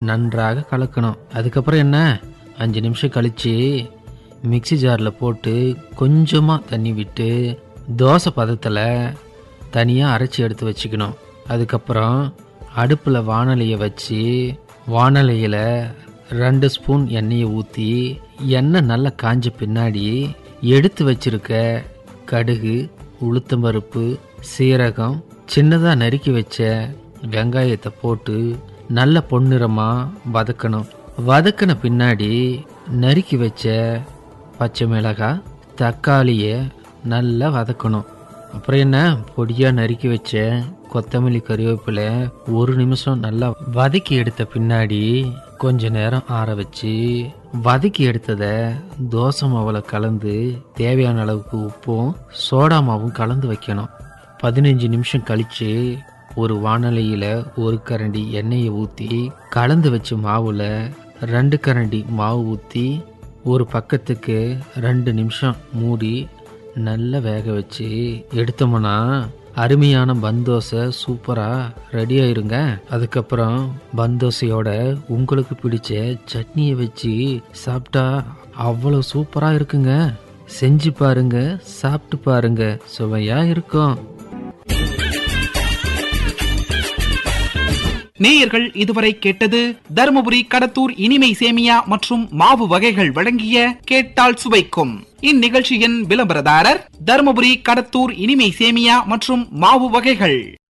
நன்றாக கலக்கணும் அதுக்கப்புறம் என்ன அஞ்சு நிமிஷம் கழிச்சு மிக்ஸி ஜாரில் போட்டு கொஞ்சமாக தண்ணி விட்டு தோசை பதத்தில் தனியாக அரைச்சி எடுத்து வச்சுக்கணும் அதுக்கப்புறம் அடுப்பில் வானலியை வச்சு வானலியில் ரெண்டு ஸ்பூன் எண்ணெயை ஊற்றி எண்ணெய் நல்லா காஞ்ச பின்னாடி எடுத்து வச்சிருக்க கடுகு உளுத்தம்பருப்பு சீரகம் சின்னதாக நறுக்கி வச்ச வெங்காயத்தை போட்டு நல்ல பொன்னிறமாக வதக்கணும் வதக்கின பின்னாடி நறுக்கி வச்ச பச்சை மிளகாய் தக்காளியை நல்லா வதக்கணும் அப்புறம் என்ன பொடியாக நறுக்கி வச்ச கொத்தமல்லி கறிவேப்பிலை ஒரு நிமிஷம் நல்லா வதக்கி எடுத்த பின்னாடி கொஞ்ச நேரம் ஆற வச்சு வதக்கி எடுத்ததை தோசை மாவில் கலந்து தேவையான அளவுக்கு உப்பும் சோடா மாவும் கலந்து வைக்கணும் பதினஞ்சு நிமிஷம் கழிச்சு ஒரு வானலியில் ஒரு கரண்டி எண்ணெயை ஊற்றி கலந்து வச்ச மாவில் ரெண்டு கரண்டி மாவு ஊற்றி ஒரு பக்கத்துக்கு ரெண்டு நிமிஷம் மூடி நல்லா வேக வச்சு எடுத்தோம்னா அருமையான பந்தோசை சூப்பராக ரெடி ஆயிருங்க அதுக்கப்புறம் பந்தோசையோட உங்களுக்கு பிடிச்ச சட்னியை வச்சு சாப்பிட்டா அவ்வளோ சூப்பராக இருக்குங்க செஞ்சு பாருங்க சாப்பிட்டு பாருங்க சுவையாக இருக்கும் நேயர்கள் இதுவரை கேட்டது தருமபுரி கடத்தூர் இனிமை சேமியா மற்றும் மாவு வகைகள் வழங்கிய கேட்டால் சுவைக்கும் இந்நிகழ்ச்சியின் விளம்பரதாரர் தருமபுரி கடத்தூர் இனிமை சேமியா மற்றும் மாவு வகைகள்